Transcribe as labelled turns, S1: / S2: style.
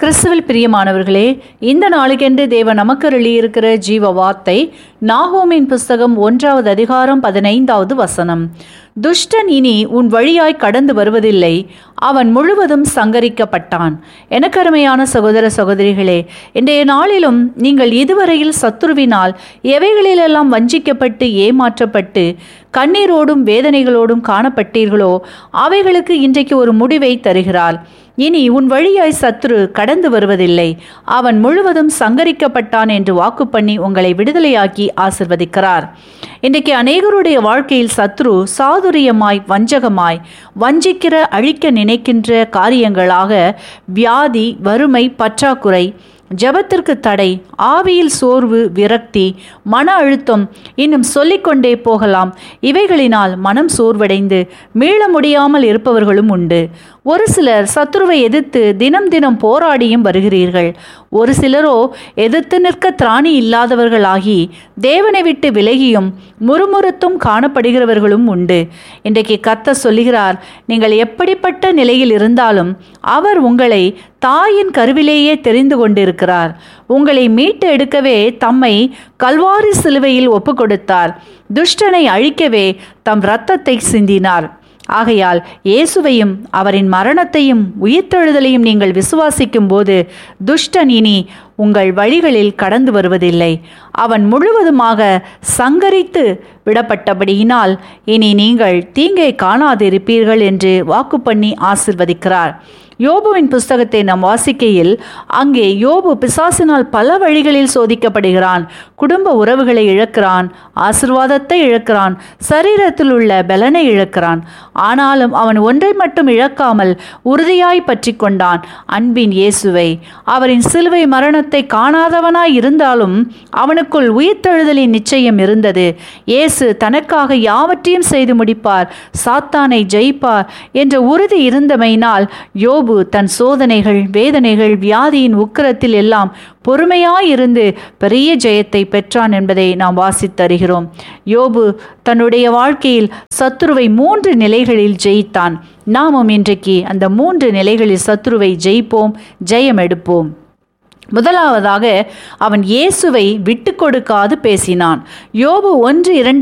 S1: கிறிஸ்துவில் பிரியமானவர்களே இந்த நாளுக்கென்று தேவன் நமக்கு இருக்கிற ஜீவ வார்த்தை நாகோமின் புஸ்தகம் ஒன்றாவது அதிகாரம் பதினைந்தாவது வசனம் துஷ்டன் இனி உன் வழியாய் கடந்து வருவதில்லை அவன் முழுவதும் சங்கரிக்கப்பட்டான் எனக்கருமையான சகோதர சகோதரிகளே இன்றைய நாளிலும் நீங்கள் இதுவரையில் சத்துருவினால் எவைகளிலெல்லாம் வஞ்சிக்கப்பட்டு ஏமாற்றப்பட்டு கண்ணீரோடும் வேதனைகளோடும் காணப்பட்டீர்களோ அவைகளுக்கு இன்றைக்கு ஒரு முடிவை தருகிறார் இனி உன் வழியாய் சத்துரு கடந்து வருவதில்லை அவன் முழுவதும் சங்கரிக்கப்பட்டான் என்று வாக்கு பண்ணி உங்களை விடுதலையாக்கி ஆசிர்வதிக்கிறார் இன்றைக்கு அநேகருடைய வாழ்க்கையில் சத்ரு சாதுரியமாய் வஞ்சகமாய் வஞ்சிக்கிற அழிக்க நினைக்கின்ற காரியங்களாக வியாதி வறுமை பற்றாக்குறை ஜபத்திற்கு தடை ஆவியில் சோர்வு விரக்தி மன அழுத்தம் இன்னும் சொல்லிக்கொண்டே போகலாம் இவைகளினால் மனம் சோர்வடைந்து மீள முடியாமல் இருப்பவர்களும் உண்டு ஒரு சிலர் சத்ருவை எதிர்த்து தினம் தினம் போராடியும் வருகிறீர்கள் ஒரு சிலரோ எதிர்த்து நிற்க திராணி இல்லாதவர்களாகி தேவனை விட்டு விலகியும் முறுமுறுத்தும் காணப்படுகிறவர்களும் உண்டு இன்றைக்கு கத்த சொல்லுகிறார் நீங்கள் எப்படிப்பட்ட நிலையில் இருந்தாலும் அவர் உங்களை தாயின் கருவிலேயே தெரிந்து கொண்டிருக்கிறார் உங்களை மீட்டு எடுக்கவே தம்மை கல்வாரி சிலுவையில் ஒப்பு கொடுத்தார் துஷ்டனை அழிக்கவே தம் இரத்தத்தை சிந்தினார் ஆகையால் இயேசுவையும் அவரின் மரணத்தையும் உயிர்த்தெழுதலையும் நீங்கள் விசுவாசிக்கும் போது துஷ்டன் இனி உங்கள் வழிகளில் கடந்து வருவதில்லை அவன் முழுவதுமாக சங்கரித்து விடப்பட்டபடியினால் இனி நீங்கள் தீங்கை காணாதிருப்பீர்கள் என்று வாக்கு பண்ணி ஆசிர்வதிக்கிறார் யோபுவின் புஸ்தகத்தை நாம் வாசிக்கையில் அங்கே யோபு பிசாசினால் பல வழிகளில் சோதிக்கப்படுகிறான் குடும்ப உறவுகளை இழக்கிறான் ஆசிர்வாதத்தை இழக்கிறான் சரீரத்தில் உள்ள பலனை இழக்கிறான் ஆனாலும் அவன் ஒன்றை மட்டும் இழக்காமல் உறுதியாய் பற்றி கொண்டான் அன்பின் இயேசுவை அவரின் சிலுவை மரணத்தை காணாதவனாய் இருந்தாலும் அவனுக்குள் உயிர்த்தெழுதலின் நிச்சயம் இருந்தது இயேசு தனக்காக யாவற்றையும் செய்து முடிப்பார் சாத்தானை ஜெயிப்பார் என்ற உறுதி இருந்தமையினால் யோபு தன் சோதனைகள் வேதனைகள் வியாதியின் உக்கிரத்தில் எல்லாம் பொறுமையாயிருந்து பெரிய ஜெயத்தை பெற்றான் என்பதை நாம் வாசித்தருகிறோம் யோபு தன்னுடைய வாழ்க்கையில் சத்துருவை மூன்று நிலைகளில் ஜெயித்தான் நாமும் இன்றைக்கு அந்த மூன்று நிலைகளில் சத்துருவை ஜெயிப்போம் ஜெயம் எடுப்போம் முதலாவதாக அவன் இயேசுவை விட்டு கொடுக்காது பேசினான் யோபு ஒன்று இரண்டு